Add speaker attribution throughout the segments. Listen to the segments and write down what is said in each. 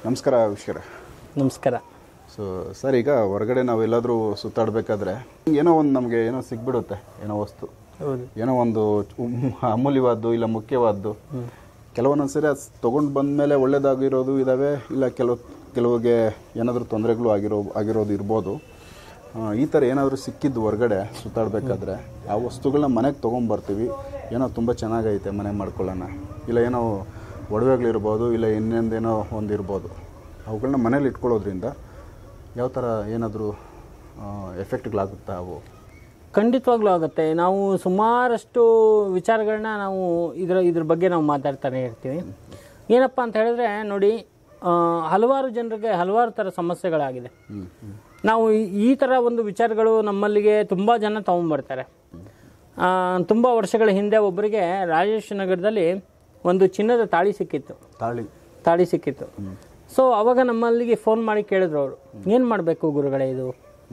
Speaker 1: ನಮಸ್ಕಾರ ವಿಶ್ವರ
Speaker 2: ನಮಸ್ಕಾರ
Speaker 1: so sir ಈಗ ಹೊರಗಡೆ ನಾವೆಲ್ಲಾದರೂ ಸುತ್ತಾಡಬೇಕಾದ್ರೆ ಏನೋ ಒಂದು ನಮಗೆ ಏನೋ ಸಿಗ್ಬಿಡುತ್ತೆ ಏನೋ ವಸ್ತು
Speaker 2: ಹೌದು
Speaker 1: ಏನೋ ಒಂದು ಉಮ್- ಅಮೂಲ್ಯವಾದ್ದು ಇಲ್ಲ ಮುಖ್ಯವಾದ್ದು ಕೆಲವೊಂದೊಂದು ಸರಿ ಅದು ತೊಗೊಂಡು ಬಂದಮೇಲೆ ಒಳ್ಳೇದಾಗಿರೋದು ಇದ್ದಾವೆ ಇಲ್ಲ ಕೆಲವು ಕೆಲವಿಗೆ ಏನಾದರೂ ತೊಂದರೆಗಳು ಆಗಿರೋ ಆಗಿರೋದು ಇರ್ಬೋದು ಆ, ಈ ಥರ ಏನಾದರೂ ಸಿಕ್ಕಿದ್ದು ಹೊರಗಡೆ ಸುತ್ತಾಡಬೇಕಾದ್ರೆ ಆ ವಸ್ತುಗಳನ್ನ ಮನೆಗೆ ತೊಗೊಂಬರ್ತೀವಿ ಏನೋ ತುಂಬ ಚೆನ್ನಾಗೈತೆ ಮನೆ ಮಾಡ್ಕೊಳ್ಳೋಣ ಇಲ್ಲ ಏನೋ ಒಡವೆಗಳಿರ್ಬೋದು ಇಲ್ಲ ಇನ್ನೊಂದೇನೋ ಒಂದು ಇರ್ಬೋದು ಅವುಗಳನ್ನ ಮನೇಲಿ ಇಟ್ಕೊಳ್ಳೋದ್ರಿಂದ ಯಾವ ಥರ ಏನಾದರೂ ಎಫೆಕ್ಟ್ಗಳಾಗುತ್ತಾ ಅವು
Speaker 2: ಖಂಡಿತವಾಗ್ಲೂ ಆಗುತ್ತೆ ನಾವು ಸುಮಾರಷ್ಟು ವಿಚಾರಗಳನ್ನ ನಾವು ಇದರ ಇದ್ರ ಬಗ್ಗೆ ನಾವು ಮಾತಾಡ್ತಾನೆ ಇರ್ತೀವಿ ಏನಪ್ಪ ಅಂತ ಹೇಳಿದ್ರೆ ನೋಡಿ ಆ, ಹಲವಾರು ಜನರಿಗೆ ಹಲವಾರು ಥರ ಸಮಸ್ಯೆಗಳಾಗಿದೆ
Speaker 1: ಹ್ಞೂ ಹ್ಞೂ
Speaker 2: ನಾವು ಈ- ಈ ಥರ ಒಂದು ವಿಚಾರಗಳು ನಮ್ಮಲ್ಲಿಗೆ ತುಂಬ ಜನ ತಗೊಂಡ್ಬರ್ತಾರೆ ಆ, ತುಂಬ ವರ್ಷಗಳ ಹಿಂದೆ ಒಬ್ಬರಿಗೆ ರಾಜೇಶ್ ನಗರದಲ್ಲಿ ಒಂದು ಚಿನ್ನದ ತಾಳಿ ಸಿಕ್ಕಿತ್ತು
Speaker 1: ತಾಳಿ
Speaker 2: ತಾಳಿ ಸಿಕ್ಕಿತ್ತು ಸೊ ಅವಾಗ ನಮ್ಮಲ್ಲಿಗೆ ಫೋನ್ ಮಾಡಿ ಕೇಳಿದ್ರು ಅವರು ಏನು ಮಾಡಬೇಕು ಗುರುಗಳೇ ಇದು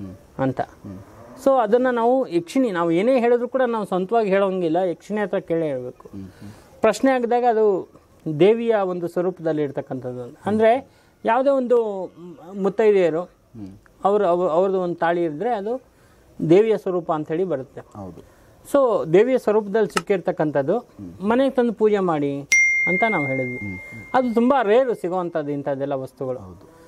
Speaker 2: ಅಂತ ಸೊ ಅದನ್ನು ನಾವು ಯಕ್ಷಿಣಿ ನಾವು ಏನೇ ಹೇಳಿದ್ರು ಕೂಡ ನಾವು ಸ್ವಂತವಾಗಿ ಹೇಳೋಂಗಿಲ್ಲ ಯಕ್ಷಿಣಿ ಹತ್ರ ಕೇಳೇ ಹೇಳಬೇಕು ಪ್ರಶ್ನೆ ಆಗಿದಾಗ ಅದು ದೇವಿಯ ಒಂದು ಸ್ವರೂಪದಲ್ಲಿ ಇರ್ತಕ್ಕಂಥದ್ದು ಅಂದರೆ ಯಾವುದೇ ಒಂದು ಮ್- ಮುತ್ತೈದೆಯರು ಅವರು ಅವ್ರ- ಅವ್ರದ್ದು ಒಂದು ತಾಳಿ ಇದ್ದರೆ ಅದು ದೇವಿಯ ಸ್ವರೂಪ ಅಂಥೇಳಿ ಬರುತ್ತೆ
Speaker 1: ಹೌದು
Speaker 2: ಸೊ ದೇವಿಯ ಸ್ವರೂಪದಲ್ಲಿ ಸಿಕ್ಕಿರ್ತಕ್ಕಂಥದ್ದು ಮನೆಗೆ ತಂದು ಪೂಜೆ ಮಾಡಿ ಅಂತ ನಾವು ಹೇಳಿದ್ವಿ ಅದು ತುಂಬ ರೇರು ಸಿಗೋವಂಥದ್ದು ಇಂಥದ್ದೆಲ್ಲ ವಸ್ತುಗಳು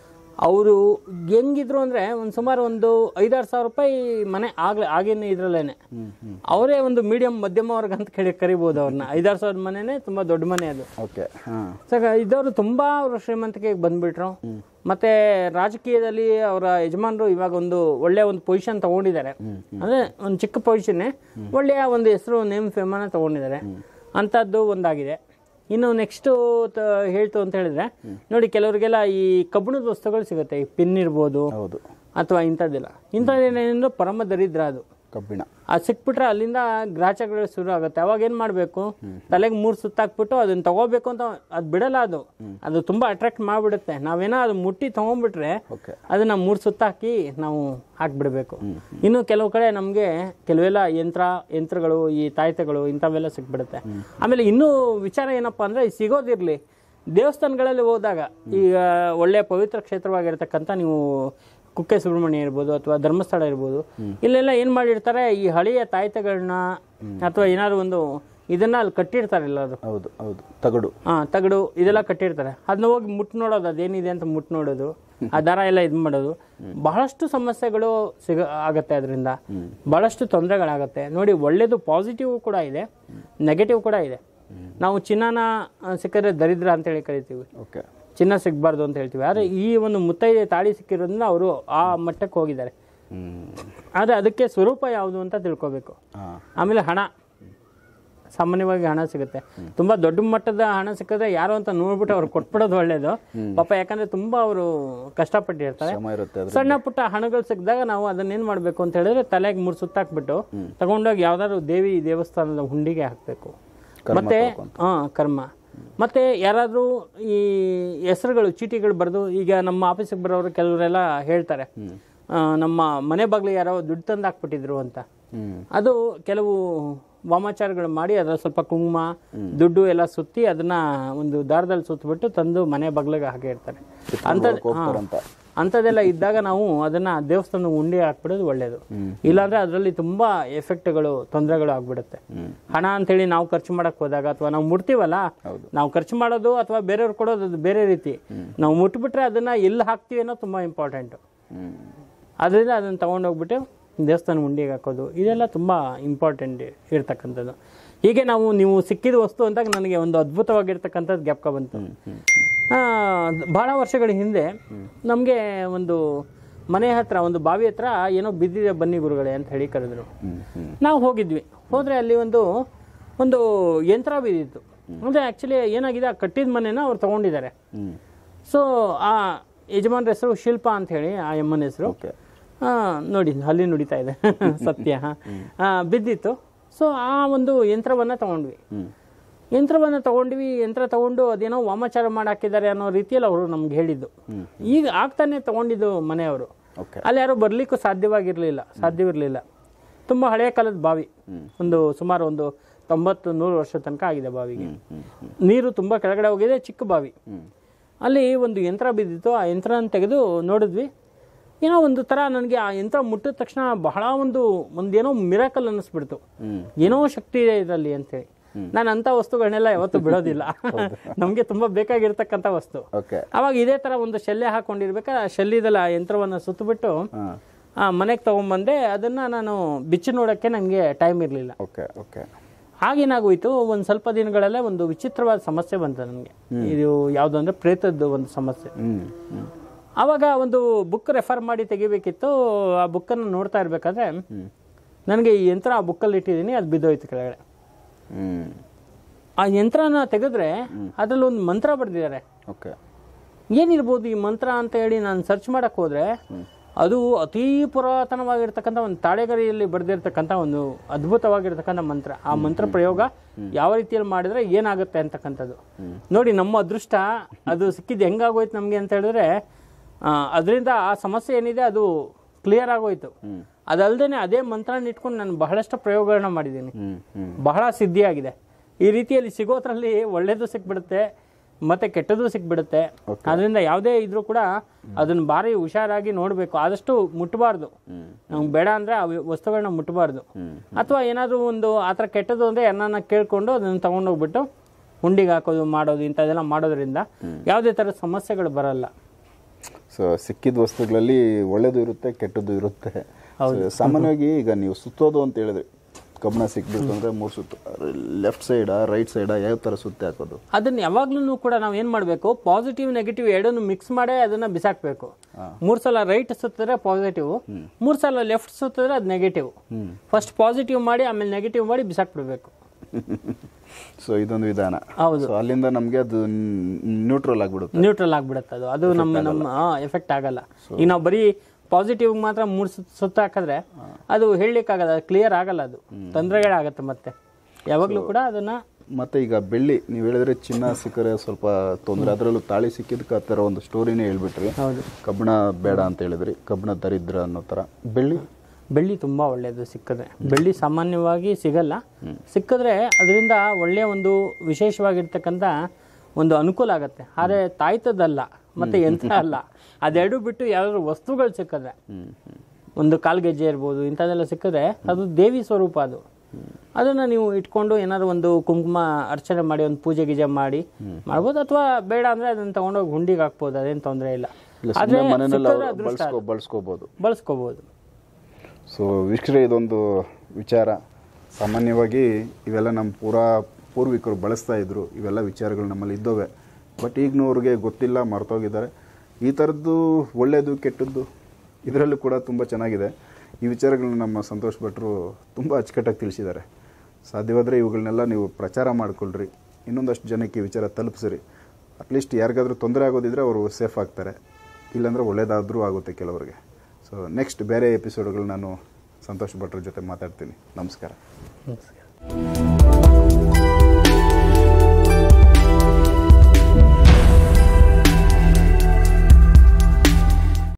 Speaker 2: ಅವರು ಹೆಂಗಿದ್ರು ಅಂದರೆ ಒಂದು ಸುಮಾರು ಒಂದು ಐದಾರು ಸಾವಿರ ರೂಪಾಯಿ ಮನೆ ಆಗ್ಲೇ ಆಗಿನ ಇದ್ರಲ್ಲೇನೆ ಅವರೇ ಒಂದು ಮೀಡಿಯಂ ಮಧ್ಯಮ ವರ್ಗ ಅಂತ ಕೇಳಿ ಕರಿಬೋದು ಅವ್ರನ್ನ ಐದಾರು ಸಾವಿರದ ಮನೆನೇ ತುಂಬ ದೊಡ್ಡ ಮನೆ ಅದು
Speaker 1: ಓಕೆ ಹಾಂ
Speaker 2: ಸೊ ಇದವರು ತುಂಬಾ ಅವರು ಶ್ರೀಮಂತಿಕೆಗೆ ಬಂದ್ಬಿಟ್ರು ಮತ್ತೆ ರಾಜಕೀಯದಲ್ಲಿ ಅವರ ಯಜಮಾನರು ಇವಾಗ ಒಂದು ಒಳ್ಳೆಯ ಒಂದು ಪೊಸಿಷನ್ ತಗೊಂಡಿದ್ದಾರೆ ಅಂದ್ರೆ ಒಂದು ಚಿಕ್ಕ ಪೊಸಿಷನ್ನೇ ಒಳ್ಳೆಯ ಒಂದು ಹೆಸರು ನೇಮ್ ಫೇಮನ್ನ ತಗೊಂಡಿದ್ದಾರೆ ಅಂಥದ್ದು ಒಂದಾಗಿದೆ ಇನ್ನು ನೆಕ್ಸ್ಟ್ ಹೇಳ್ತು ಅಂತ ಹೇಳಿದ್ರೆ ನೋಡಿ ಕೆಲವರಿಗೆಲ್ಲ ಈ ಕಬ್ಬಿಣದ ವಸ್ತುಗಳು ಸಿಗುತ್ತೆ ಈ ಪಿನ್ ಇರ್ಬೋದು
Speaker 1: ಹೌದು
Speaker 2: ಅಥವಾ ಇಂಥದ್ದೆಲ್ಲ ಇಂಥದ್ದೇನೇನು ಪರಮ ದರಿದ್ರ ಅದು
Speaker 1: ಕಬ್ಬಿಣ
Speaker 2: ಅದು ಸಿಕ್ಬಿಟ್ರೆ ಅಲ್ಲಿಂದ ಗ್ರಾಚಗಳು ಶುರು ಆಗುತ್ತೆ ಅವಾಗ ಏನು ಮಾಡಬೇಕು ತಲೆಗೆ ಮೂರು ಸುತ್ತಾಕ್ಬಿಟ್ಟು ಅದನ್ನ ತಗೋಬೇಕು ಅಂತ ಅದು ಬಿಡಲ್ಲ ಅದು ಅದು ತುಂಬ ಅಟ್ರಾಕ್ಟ್ ಮಾಡಿಬಿಡುತ್ತೆ ನಾವೇನೋ ಅದು ಮುಟ್ಟಿ ತಗೊಂಡ್ಬಿಟ್ರೆ
Speaker 1: ಓಕೆ
Speaker 2: ಅದನ್ನ ಮೂರು ಸುತ್ತಾಕಿ ನಾವು ಹಾಕ್ಬಿಡ್ಬೇಕು ಇನ್ನು ಕೆಲವು ಕಡೆ ನಮಗೆ ಕೆಲವೆಲ್ಲ ಯಂತ್ರ ಯಂತ್ರಗಳು ಈ ತಾಯ್ತೆಗಳು ಇಂಥವೆಲ್ಲ ಸಿಕ್ಬಿಡುತ್ತೆ ಆಮೇಲೆ ಇನ್ನೂ ವಿಚಾರ ಏನಪ್ಪಾ ಅಂದ್ರೆ ಈ ಸಿಗೋದಿರ್ಲಿ ದೇವಸ್ಥಾನಗಳಲ್ಲಿ ಹೋದಾಗ ಈಗ ಒಳ್ಳೆಯ ಪವಿತ್ರ ಕ್ಷೇತ್ರವಾಗಿರ್ತಕ್ಕಂಥ ನೀವು ಕುಕ್ಕೆ ಸುಬ್ರಹ್ಮಣ್ಯ ಇರ್ಬೋದು ಅಥವಾ ಧರ್ಮಸ್ಥಳ ಇರ್ಬೋದು ಇಲ್ಲೆಲ್ಲ ಏನು ಮಾಡಿರ್ತಾರೆ ಈ ಹಳೆಯ ತಾಯ್ತೆಗಳನ್ನ ಅಥವಾ ಏನಾದ್ರು ಒಂದು ಇದನ್ನ ಅಲ್ಲಿ ಕಟ್ಟಿರ್ತಾರೆ ಎಲ್ಲರೂ
Speaker 1: ಹೌದು ಹೌದು ತಗಡು
Speaker 2: ಹಾ ತಗಡು ಇದೆಲ್ಲ ಕಟ್ಟಿರ್ತಾರೆ ಅದನ್ನ ಹೋಗಿ ಮುಟ್ ನೋಡೋದು ಅದೇನಿದೆ ಅಂತ ಮುಟ್ ನೋಡೋದು ಆ ದಾರ ಎಲ್ಲ ಇದು ಮಾಡೋದು ಬಹಳಷ್ಟು ಸಮಸ್ಯೆಗಳು ಸಿಗ ಆಗತ್ತೆ ಅದರಿಂದ ಬಹಳಷ್ಟು ತೊಂದರೆಗಳಾಗತ್ತೆ ನೋಡಿ ಒಳ್ಳೇದು ಪಾಸಿಟಿವ್ ಕೂಡ ಇದೆ ನೆಗೆಟಿವ್ ಕೂಡ ಇದೆ ನಾವು ಚಿನ್ನನ ಆ, ಸಿಕ್ಕಿದ್ರೆ ದರಿದ್ರ ಅಂತೇಳಿ ಕರಿತೀವಿ
Speaker 1: ಓಕೆ
Speaker 2: ಚಿನ್ನ ಸಿಗಬಾರ್ದು ಅಂತ ಹೇಳ್ತೀವಿ ಆದರೆ ಈ ಒಂದು ಮುತ್ತೈದೆ ತಾಳಿ ಸಿಕ್ಕಿರೋದ್ರಿಂದ ಅವರು ಆ ಮಟ್ಟಕ್ಕೆ ಹೋಗಿದ್ದಾರೆ
Speaker 1: ಹ್ಞೂ
Speaker 2: ಆದರೆ ಅದಕ್ಕೆ ಸ್ವರೂಪ ಯಾವುದು ಅಂತ ತಿಳ್ಕೊಬೇಕು
Speaker 1: ಹಾಂ
Speaker 2: ಆಮೇಲೆ ಹಣ ಸಾಮಾನ್ಯವಾಗಿ ಹಣ ಸಿಗುತ್ತೆ ತುಂಬಾ ದೊಡ್ಡ ಮಟ್ಟದ ಹಣ ಸಿಕ್ಕಿದ್ರೆ ಯಾರು ಅಂತ ನೋಡ್ಬಿಟ್ಟು ಅವ್ರು ಕೊಟ್ಬಿಡೋದು ಒಳ್ಳೇದು ಪಾಪ ಯಾಕಂದ್ರೆ ತುಂಬಾ ಅವರು ಕಷ್ಟಪಟ್ಟಿರ್ತಾರೆ
Speaker 1: ಶ್ರಮ ಇರುತ್ತೆ ಅದ್ರ
Speaker 2: ಸಣ್ಣ ಪುಟ್ಟ ಹಣಗಳು ಸಿಕ್ಕಿದಾಗ ನಾವು ಅದನ್ನ ಏನ್ ಮಾಡ್ಬೇಕು ಅಂತ ಹೇಳಿದ್ರೆ ತಲೆಗೆ ಮೂರು ಸುತ್ತಾಕ್ಬಿಟ್ಟು ತಗೊಂಡೋಗಿ ಯಾವ್ದಾದ್ರು ದೇವಿ ದೇವಸ್ಥಾನದ ಹುಂಡಿಗೆ ಹಾಕ್ಬೇಕು ಮತ್ತೆ ಹಾ ಕರ್ಮ ಮತ್ತೆ ಯಾರಾದ್ರೂ ಈ ಹೆಸರುಗಳು ಚೀಟಿಗಳು ಬರೆದು ಈಗ ನಮ್ಮ ಆಫೀಸಿಗೆ ಬರೋರು ಕೆಲವರೆಲ್ಲ ಹೇಳ್ತಾರೆ ಆ, ನಮ್ಮ ಮನೆ ಬಾಗಿಲು ಯಾರೋ ದುಡ್ಡು ತಂದು ಹಾಕ್ಬಿಟ್ಟಿದ್ರು ಅಂತ
Speaker 1: ಹ್ಞೂ
Speaker 2: ಅದು ಕೆಲವು ವಾಮಾಚಾರಗಳು ಮಾಡಿ ಅದರ ಸ್ವಲ್ಪ ಕುಂಕುಮ ದುಡ್ಡು ಎಲ್ಲ ಸುತ್ತಿ ಅದನ್ನ ಒಂದು ದಾರದಲ್ಲಿ ಸುತ್ತಬಿಟ್ಟು ತಂದು ಮನೆ ಬಗ್ಲಿಗೆ ಹಾಕಿರ್ತಾರೆ ಅಂಥದ್ದು
Speaker 1: ಹೋಗ್ತಾರಂತ
Speaker 2: ಅಂಥದ್ದೆಲ್ಲ ಇದ್ದಾಗ ನಾವು ಅದನ್ನ ದೇವಸ್ಥಾನದ ಉಂಡಿ ಹಾಕ್ಬಿಡೋದು ಒಳ್ಳೇದು ಇಲ್ಲಾಂದ್ರೆ ಅದರಲ್ಲಿ ತುಂಬಾ ಎಫೆಕ್ಟ್ಗಳು ತೊಂದರೆಗಳು ಆಗ್ಬಿಡುತ್ತೆ ಹಣ ಅಂತೇಳಿ ನಾವು ಖರ್ಚು ಮಾಡಕ್ ಹೋದಾಗ ಅಥವಾ ನಾವು ಮುಟ್ತೀವಲ್ಲ ನಾವು ಖರ್ಚು ಮಾಡೋದು ಅಥವಾ ಬೇರೆಯವ್ರು ಕೊಡೋದು ಅದು ಬೇರೆ ರೀತಿ ನಾವು ಮುಟ್ಬಿಟ್ರೆ ಅದನ್ನ ಎಲ್ಲಿ ಹಾಕ್ತೀವಿ ಅನ್ನೋ ತುಂಬಾ ಇಂಪಾರ್ಟೆಂಟ್
Speaker 1: ಹ್ಞೂ
Speaker 2: ಅದರಿಂದ ಅದನ್ನು ತಗೊಂಡೋಗ್ಬಿಟ್ಟು ದೇವಸ್ಥಾನ ಉಂಡಿಗೆ ಹಾಕೋದು ಇದೆಲ್ಲ ತುಂಬ ಇಂಪಾರ್ಟೆಂಟ್ ಇರ್ತಕ್ಕಂಥದ್ದು ಹೀಗೆ ನಾವು ನೀವು ಸಿಕ್ಕಿದ ವಸ್ತು ಅಂದಾಗ ನನಗೆ ಒಂದು ಅದ್ಭುತವಾಗಿರ್ತಕ್ಕಂಥದ್ದು ಜ್ಞಾಪಕ ಬಂತು ಆ, ಬಹಳ ವರ್ಷಗಳ ಹಿಂದೆ ನಮಗೆ ಒಂದು ಮನೆ ಹತ್ರ ಒಂದು ಬಾವಿ ಹತ್ರ ಏನೋ ಬಿದ್ದಿದೆ ಬನ್ನಿ ಗುರುಗಳೇ ಅಂತ ಹೇಳಿ ಕರೆದ್ರು
Speaker 1: ಹ್ಞೂ ಹ್ಞೂ
Speaker 2: ನಾವು ಹೋಗಿದ್ವಿ ಹೋದರೆ ಅಲ್ಲಿ ಒಂದು ಒಂದು ಯಂತ್ರ ಬಿದ್ದಿತ್ತು ಅಂದರೆ ಆ್ಯಕ್ಚುಲಿ ಏನಾಗಿದೆ ಆ ಕಟ್ಟಿದ ಮನೆನ ಅವ್ರು ತಗೊಂಡಿದ್ದಾರೆ
Speaker 1: ಹ್ಞೂ
Speaker 2: ಸೊ ಆ ಯಜಮಾನ್ರ ಹೆಸರು ಶಿಲ್ಪ ಅಂತ ಹೇಳಿ ಆ ಯಮ್ಮನ ಹೆಸರು
Speaker 1: ಓಕೆ
Speaker 2: ಆ, ನೋಡಿ ಅಲ್ಲಿ ನುಡಿತಾ ಇದೆ ಸತ್ಯ ಆ, ಬಿದ್ದಿತ್ತು ಸೊ ಆ ಒಂದು ಯಂತ್ರವನ್ನ ತಗೊಂಡ್ವಿ
Speaker 1: ಹ್ಞೂ
Speaker 2: ಯಂತ್ರವನ್ನ ತಗೊಂಡ್ವಿ ಯಂತ್ರ ತಗೊಂಡು ಅದೇನೋ ವಾಮಾಚಾರ ಮಾಡಿ ಹಾಕಿದ್ದಾರೆ ಅನ್ನೋ ರೀತಿಯಲ್ಲಿ ಅವರು ನಮ್ಗೆ ಹೇಳಿದ್ದು ಈಗ ಆಗ್ತಾನೆ ತಗೊಂಡಿದ್ದು ಮನೆಯವರು
Speaker 1: ಓಕೆ
Speaker 2: ಅಲ್ಲಿ ಯಾರು ಬರ್ಲಿಕ್ಕೂ ಸಾಧ್ಯವಾಗಿರ್ಲಿಲ್ಲ ಸಾಧ್ಯವಿರಲಿಲ್ಲ ತುಂಬಾ ಹಳೆಯ ಕಾಲದ ಬಾವಿ ಒಂದು ಸುಮಾರು ಒಂದು ತೊಂಬತ್ತು ನೂರು ವರ್ಷ ತನಕ ಆಗಿದೆ ಬಾವಿಗೆ ನೀರು ತುಂಬಾ ಕೆಳಗಡೆ ಹೋಗಿದೆ ಚಿಕ್ಕ ಬಾವಿ ಅಲ್ಲಿ ಒಂದು ಯಂತ್ರ ಬಿದ್ದಿತ್ತು ಆ ಯಂತ್ರನ ತೆಗೆದು ನೋಡಿದ್ವಿ ಏನೋ ಒಂದು ಥರ ನನಗೆ ಆ ಯಂತ್ರ ಮುಟ್ಟಿದ ತಕ್ಷಣ ಬಹಳ ಒಂದು ಒಂದೇನೋ ಮಿರಾಕಲ್ ಅನ್ನಿಸ್ಬಿಡ್ತು
Speaker 1: ಹ್ಮ್
Speaker 2: ಏನೋ ಶಕ್ತಿ ಇದೆ ಇದರಲ್ಲಿ ಅಂತೇಳಿ ನಾನು ಅಂಥ ವಸ್ತುಗಳನ್ನೆಲ್ಲ ಯಾವತ್ತೂ ಬಿಡೋದಿಲ್ಲ ನಮಗೆ ತುಂಬ ಬೇಕಾಗಿರ್ತಕ್ಕಂಥ ವಸ್ತು
Speaker 1: ಓಕೆ
Speaker 2: ಅವಾಗ ಇದೇ ಥರ ಒಂದು ಶಲ್ಯ ಹಾಕೊಂಡಿರ್ಬೇಕಾದ್ರೆ ಆ ಶಲ್ಯದಲ್ಲಿ ಆ ಯಂತ್ರವನ್ನು ಸುತ್ತಬಿಟ್ಟು
Speaker 1: ಹಾಂ
Speaker 2: ಆ ಮನೆಗೆ ತೊಗೊಂಬಂದೆ ಅದನ್ನು ನಾನು ಬಿಚ್ಚಿ ನೋಡೋಕ್ಕೆ ನನಗೆ ಟೈಮ್ ಇರಲಿಲ್ಲ
Speaker 1: ಓಕೆ ಓಕೆ
Speaker 2: ಆಗೇನಾಗೋಯ್ತು ಒಂದು ಸ್ವಲ್ಪ ದಿನಗಳಲ್ಲೇ ಒಂದು ವಿಚಿತ್ರವಾದ ಸಮಸ್ಯೆ ಬಂತು ನನಗೆ ಇದು ಯಾವುದು ಅಂದರೆ ಪ್ರೇತದ್ದು ಒಂದು ಸಮಸ್ಯೆ
Speaker 1: ಹ್ಮ್ ಹ್ಮ್
Speaker 2: ಆವಾಗ ಒಂದು ಬುಕ್ ರೆಫರ್ ಮಾಡಿ ತೆಗಿಬೇಕಿತ್ತು ಆ ಬುಕ್ಕನ್ನು ನೋಡ್ತಾ ಇರಬೇಕಾದ್ರೆ ನನಗೆ ಈ ಯಂತ್ರ ಆ ಬುಕ್ಕಲ್ಲಿ ಇಟ್ಟಿದ್ದೀನಿ ಅದು ಬಿದ್ದೋಯ್ತು ಕೆಳಗಡೆ
Speaker 1: ಹ್ಮ್
Speaker 2: ಆ ಯಂತ್ರನ ತೆಗೆದ್ರೆ ಅದರಲ್ಲಿ ಒಂದು ಮಂತ್ರ ಬರೆದಿದ್ದಾರೆ
Speaker 1: ಓಕೆ
Speaker 2: ಏನಿರ್ಬೋದು ಈ ಮಂತ್ರ ಅಂತ ಹೇಳಿ ನಾನು ಸರ್ಚ್ ಮಾಡಕ್ ಹೋದ್ರೆ ಅದು ಅತೀ ಪುರಾತನವಾಗಿರ್ತಕ್ಕಂಥ ಒಂದು ತಾಳೆಗರಿಯಲ್ಲಿ ಬರೆದಿರ್ತಕ್ಕಂಥ ಒಂದು ಅದ್ಭುತವಾಗಿರ್ತಕ್ಕಂಥ ಮಂತ್ರ ಆ ಮಂತ್ರ ಪ್ರಯೋಗ ಯಾವ ರೀತಿಯಲ್ಲಿ ಮಾಡಿದ್ರೆ ಏನಾಗುತ್ತೆ ಅಂತಕ್ಕಂಥದ್ದು ನೋಡಿ ನಮ್ಮ ಅದೃಷ್ಟ ಅದು ಸಿಕ್ಕಿದ್ದು ಹೆಂಗಾಗೋಯ್ತು ನಮಗೆ ಅಂತ ಹೇಳಿದ್ರೆ ಅದರಿಂದ ಆ ಸಮಸ್ಯೆ ಏನಿದೆ ಅದು ಕ್ಲಿಯರ್ ಆಗೋಯ್ತು ಅದಲ್ದೇನೆ ಅದೇ ಮಂತ್ರನ ಇಟ್ಕೊಂಡು ನಾನು ಬಹಳಷ್ಟು ಪ್ರಯೋಗಗಳನ್ನ ಮಾಡಿದ್ದೀನಿ
Speaker 1: ಹ್ಮ್ ಹ್ಮ್
Speaker 2: ಬಹಳ ಸಿದ್ಧಿಯಾಗಿದೆ ಈ ರೀತಿಯಲ್ಲಿ ಸಿಗೋದ್ರಲ್ಲಿ ಒಳ್ಳೇದು ಸಿಕ್ಬಿಡುತ್ತೆ ಮತ್ತೆ ಕೆಟ್ಟದ್ದು ಸಿಕ್ಬಿಡುತ್ತೆ ಅದರಿಂದ ಯಾವುದೇ ಇದ್ರೂ ಕೂಡ ಅದನ್ನ ಭಾರಿ ಹುಷಾರಾಗಿ ನೋಡಬೇಕು ಆದಷ್ಟು ಮುಟ್ಟಬಾರ್ದು ನಮ್ಗೆ ಬೇಡ ಅಂದ್ರೆ ಆ ವಸ್ತುಗಳನ್ನ ಮುಟ್ಟಬಾರ್ದು ಅಥವಾ ಏನಾದರೂ ಒಂದು ಆ ಥರ ಕೆಟ್ಟದ್ದು ಅಂದ್ರೆ ಯಾರನ್ನ ಕೇಳ್ಕೊಂಡು ಅದನ್ನ ತಗೊಂಡೋಗ್ಬಿಟ್ಟು ಹುಂಡಿಗೆ ಹಾಕೋದು ಮಾಡೋದು ಇಂಥದ್ದೆಲ್ಲ ಮಾಡೋದ್ರಿಂದ ಯಾವುದೇ ಥರದ ಸಮಸ್ಯೆಗಳು ಬರಲ್ಲ
Speaker 1: ಸೊ ಸಿಕ್ಕಿದ ವಸ್ತುಗಳಲ್ಲಿ ಒಳ್ಳೇದು ಇರುತ್ತೆ ಕೆಟ್ಟದ್ದು ಇರುತ್ತೆ So, ಸಾಮಾನ್ಯವಾಗಿ ಈಗ ನೀವು ಸುತ್ತೋದು ಅಂತ ಹೇಳಿದ್ರಿ ಕಬ್ಬಣ ಸಿಕ್ಬಿಟ್ಟು ಅಂದ್ರೆ ಮೂರು ಸುತ್ತು ಲೆಫ್ಟ್ ಸೈಡಾ ರೈಟ್ ಸೈಡಾ ಯಾವ ಥರ ಸುತ್ತೆ ಹಾಕೋದು
Speaker 2: ಅದನ್ನ ಯಾವಾಗ್ಲೂ ಕೂಡ ನಾವು ಏನ್ ಮಾಡ್ಬೇಕು ಪಾಸಿಟಿವ್ ನೆಗೆಟಿವ್ ಎರಡನ್ನು ಮಿಕ್ಸ್ ಮಾಡೇ ಅದನ್ನ ಬಿಸಾಕ್ಬೇಕು ಮೂರ್ ಸಲ ರೈಟ್ ಸುತ್ತಿದ್ರೆ ಪಾಸಿಟಿವ್ ಮೂರ್ ಸಲ ಲೆಫ್ಟ್ ಸುತ್ತಿದ್ರೆ ಅದು ನೆಗೆಟಿವ್ ಫಸ್ಟ್ ಪಾಸಿಟಿವ್ ಮಾಡಿ ಆಮೇಲೆ ನೆಗೆಟಿವ್ ಮಾಡಿ ಬಿಸಾಕ್ಬಿಡ್ಬೇಕು
Speaker 1: ಸೊ ಇದೊಂದು ವಿಧಾನ
Speaker 2: ಹೌದು
Speaker 1: ಸೊ ಅಲ್ಲಿಂದ ನಮಗೆ ಅದು ನ್ಯೂಟ್ರಲ್ ಆಗಿಬಿಡುತ್ತೆ
Speaker 2: ನ್ಯೂಟ್ರಲ್ ಆಗ್ಬಿಡುತ್ತೆ ಅದು ಅದು ನಮ್ಮ ನಮ್ಮ ಎಫೆಕ್ಟ್ ಆಗಲ್ಲ ಈಗ ನಾವು ಬರೀ ಪಾಸಿಟಿವ್ ಮಾತ್ರ ಮೂರ್ ಸುತ್ತ ಸುತ್ತ ಹಾಕಿದ್ರೆ ಅದು ಹೇಳಲಿಕ್ಕಾಗಲ್ಲ ಕ್ಲಿಯರ್ ಆಗಲ್ಲ ಅದು ತೊಂದರೆಗಳಾಗತ್ತೆ ಮತ್ತೆ ಯಾವಾಗ್ಲೂ ಕೂಡ ಅದನ್ನ
Speaker 1: ಮತ್ತೆ ಈಗ ಬೆಳ್ಳಿ ನೀವು ಹೇಳಿದ್ರೆ ಚಿನ್ನ ಸಿಕ್ಕರೆ ಸ್ವಲ್ಪ ತೊಂದರೆ ಅದರಲ್ಲೂ ತಾಳಿ ಸಿಕ್ಕಿದ್ದಕ್ಕೆ ಆ ಥರ ಒಂದು ಸ್ಟೋರಿನೇ ಹೇಳ್ಬಿಟ್ರಿ
Speaker 2: ಹೌದು
Speaker 1: ಕಬ್ಬಣ ಬೇಡ ಅಂತ ಹೇಳಿದ್ರಿ ಕಬ್ಬಣ ದರಿದ್ರ ಅನ್ನೋ ಥರ ಬೆಳ್ಳಿ
Speaker 2: ಬೆಳ್ಳಿ ತುಂಬಾ ಒಳ್ಳೆಯದು ಸಿಕ್ಕಿದ್ರೆ ಬೆಳ್ಳಿ ಸಾಮಾನ್ಯವಾಗಿ ಸಿಗಲ್ಲ ಸಿಕ್ಕಿದ್ರೆ ಅದರಿಂದ ಒಳ್ಳೆಯ ಒಂದು ವಿಶೇಷವಾಗಿರ್ತಕ್ಕಂಥ ಒಂದು ಅನುಕೂಲ ಆಗುತ್ತೆ ಆದರೆ ತಾಯ್ತದಲ್ಲ ಮತ್ತೆ ಯಂತ್ರ ಅಲ್ಲ ಅದೆರಡು ಬಿಟ್ಟು ಯಾವ್ದಾದ್ರು ವಸ್ತುಗಳು ಸಿಕ್ಕಿದ್ರೆ ಒಂದು ಕಾಲ್ಗೆಜ್ಜೆ ಇರ್ಬೋದು ಇಂಥದ್ದೆಲ್ಲ ಸಿಕ್ಕಿದ್ರೆ ಅದು ದೇವಿ ಸ್ವರೂಪ ಅದು ಅದನ್ನ ನೀವು ಇಟ್ಕೊಂಡು ಏನಾದ್ರು ಒಂದು ಕುಂಕುಮ ಅರ್ಚನೆ ಮಾಡಿ ಒಂದು ಪೂಜೆ ಗೀಜೆ ಮಾಡಿ ಮಾಡ್ಬೋದು ಅಥವಾ ಬೇಡ ಅಂದ್ರೆ ಅದನ್ನ ತಗೊಂಡೋಗಿ ಹುಂಡಿಗೆ ಹಾಕ್ಬೋದು ಅದೇನು ತೊಂದರೆ ಇಲ್ಲ
Speaker 1: ಇಲ್ಲ
Speaker 2: ಆದ್ರೆ
Speaker 1: ಸುಮ್ಮನೆ ಮನೆಯಲ್ಲಿ
Speaker 2: ಸಿಕ್ಕಿದ್ರೆ ಅದೃಷ್ಟ
Speaker 1: ಬಳಸ್ಕೊ ಬಳಸ್ಕೋಬೋದು
Speaker 2: ಬಳಸ್ಕೋಬಹುದು
Speaker 1: ಸೊ ವೀಕ್ಷಕರೇ ಇದೊಂದು ವಿಚಾರ ಸಾಮಾನ್ಯವಾಗಿ ಇವೆಲ್ಲ ನಮ್ಮ ಪೂರಾ ಪೂರ್ವಿಕರು ಬಳಸ್ತಾ ಇದ್ರು ಇವೆಲ್ಲ ವಿಚಾರಗಳು ನಮ್ಮಲ್ಲಿ ಇದ್ದವೆ ಬಟ್ ಈಗಿನವ್ರಿಗೆ ಗೊತ್ತಿಲ್ಲ ಮರ್ತೋಗಿದ್ದಾರೆ ಈ ಥರದ್ದು ಒಳ್ಳೆಯದು ಕೆಟ್ಟದ್ದು ಇದರಲ್ಲೂ ಕೂಡ ತುಂಬ ಚೆನ್ನಾಗಿದೆ ಈ ವಿಚಾರಗಳನ್ನ ನಮ್ಮ ಸಂತೋಷ್ ಭಟ್ರು ತುಂಬ ಅಚ್ಚುಕಟ್ಟಾಗಿ ತಿಳಿಸಿದ್ದಾರೆ ಸಾಧ್ಯವಾದರೆ ಇವುಗಳನ್ನೆಲ್ಲ ನೀವು ಪ್ರಚಾರ ಮಾಡಿಕೊಳ್ಳ್ರಿ ಇನ್ನೊಂದಷ್ಟು ಜನಕ್ಕೆ ಈ ವಿಚಾರ ತಲುಪಿಸ್ರಿ ಅಟ್ಲೀಸ್ಟ್ ಯಾರಿಗಾದ್ರೂ ತೊಂದರೆ ಆಗೋದಿದ್ರೆ ಅವರು ಸೇಫ್ ಆಗ್ತಾರೆ ಇಲ್ಲಾಂದರೆ ಒಳ್ಳೇದಾದರೂ ಆಗುತ್ತೆ ಕೆಲವರಿಗೆ ಸೊ ನೆಕ್ಸ್ಟ್ ಬೇರೆ ಎಪಿಸೋಡ್ಗಳು ನಾನು ಸಂತೋಷ್ ಭಟ್ರ ಜೊತೆ ಮಾತಾಡ್ತೀನಿ ನಮಸ್ಕಾರ
Speaker 2: ನಮಸ್ಕಾರ